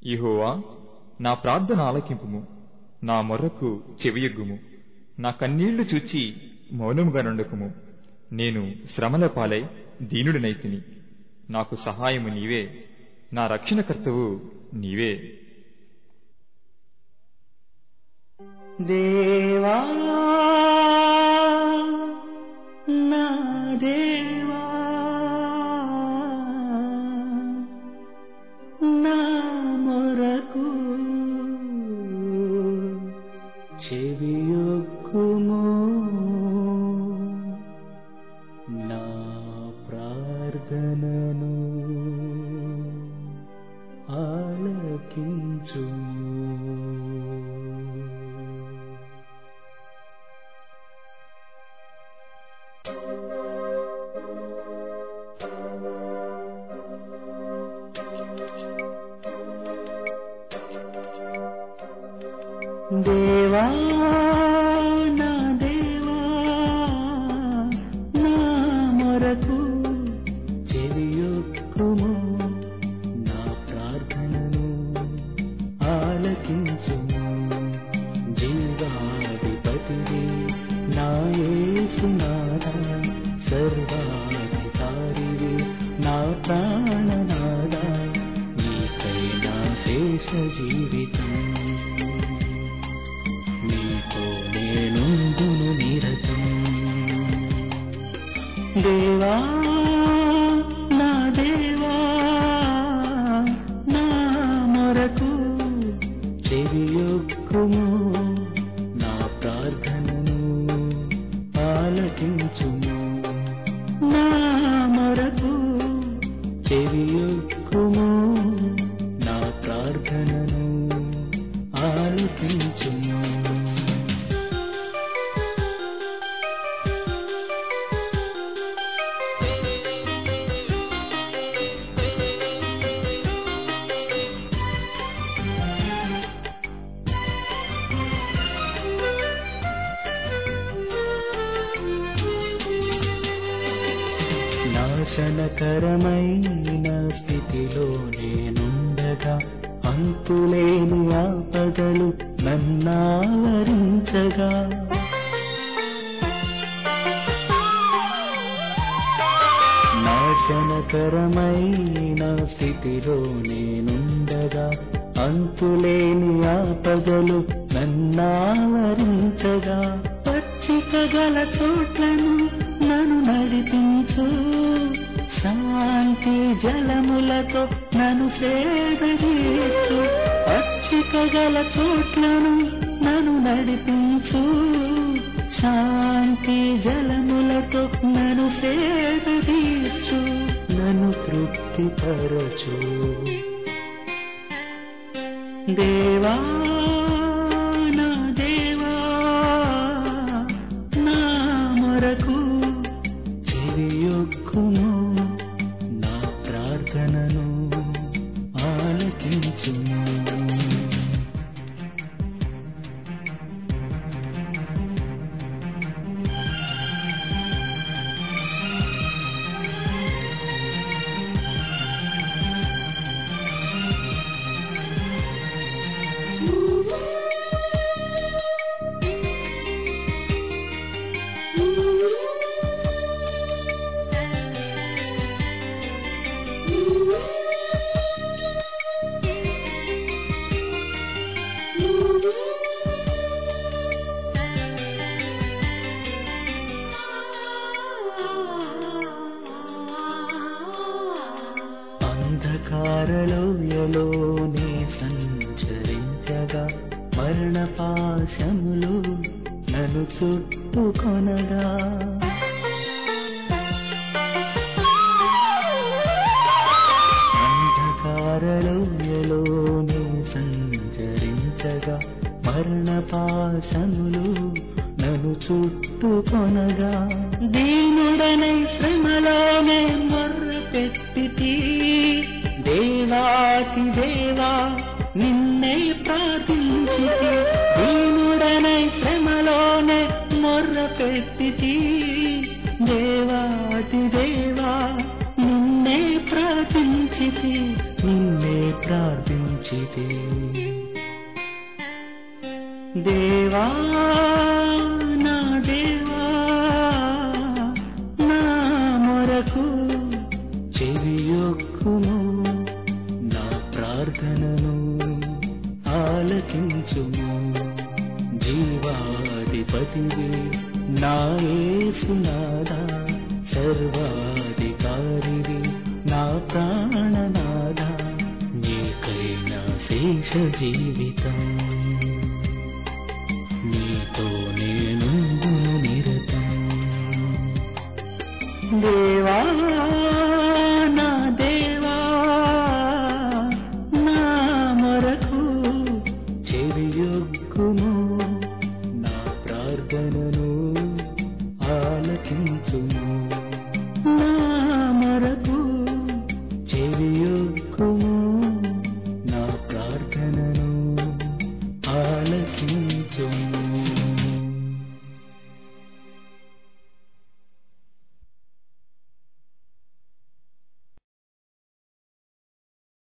యెహోవా నా ప్రార్థన ఆలకింపుము నా మొర్రకు చెవియొగ్గుము నా కన్నీళ్లు చూచి మౌనముగా నుండకుము నేను శ్రమల పాలై దీనుడినైతిని నాకు సహాయము నీవే నా రక్షణకర్తవు నీవే దేవా నా దేవా నా మొరకు చెవియొక్కుము నా ప్రార్థనను ఆలకించుము దేవా నా దేవా నా మొరకు చెవియొక్కుము నా ప్రార్థనను ఆలకించుము జీవాధిపతివి నా యేసునాథ సర్వాధికారివి నా ప్రాణనాథ నీకై నా శేష జీవితం నీతో నేనుందును నిరతం దేవా నా దేవా నా మొరకు చెవియొక్కుము నా ప్రార్థనను ఆలకించుము నా మొరకు చెవియొక్కుము నా ప్రార్థనను ఆలకించుము నాశనకరమైన స్థితిలో నేనుండగా అంతులేని ఆపదలు నన్నావరించగా నాశనకరమైన స్థితిలో నేనుండగా అంతులేని ఆపదలు నన్నావరించగా పచ్చిక గల చోట్లను నన్ను నడిపించు శాంతి జలములతో నన్ను సేదరీచు పచ్చిక గల చోట్లను నన్ను నడిపించు శాంతి జలములతో నన్ను సేదరీచు నన్ను తృప్తిపరచు దేవా నా దేవా నా మొరకు చెవియొక్కుము నా ప్రార్థనను ఆలకించుము అంధకారలోయలోనే సంచరించగా మరణ పాశములు నన్ను చుట్టుకొనగా అంధకారలోయలోనే సంచరించగా మరణ పాశములు నన్ను చుట్టుకొనగా దీనుడనై శ్రమలోనే మొర్ర పెట్టి దేవాతి దేవా నిన్నే ప్రార్థించి దీనుడనై శ్రమలోనే మొర్ర పెట్టి దేవాతి దేవా నిన్నే ప్రార్థించితి నిన్నే ప్రార్థించితి మొరకు చెవియొక్కుము నా ప్రార్థనను ఆలకించుము జీవాధిపతివి నా యేసునాదా సర్వాధికారివి నా ప్రాణనాదా నీకైనా శేష జీవితం నీతో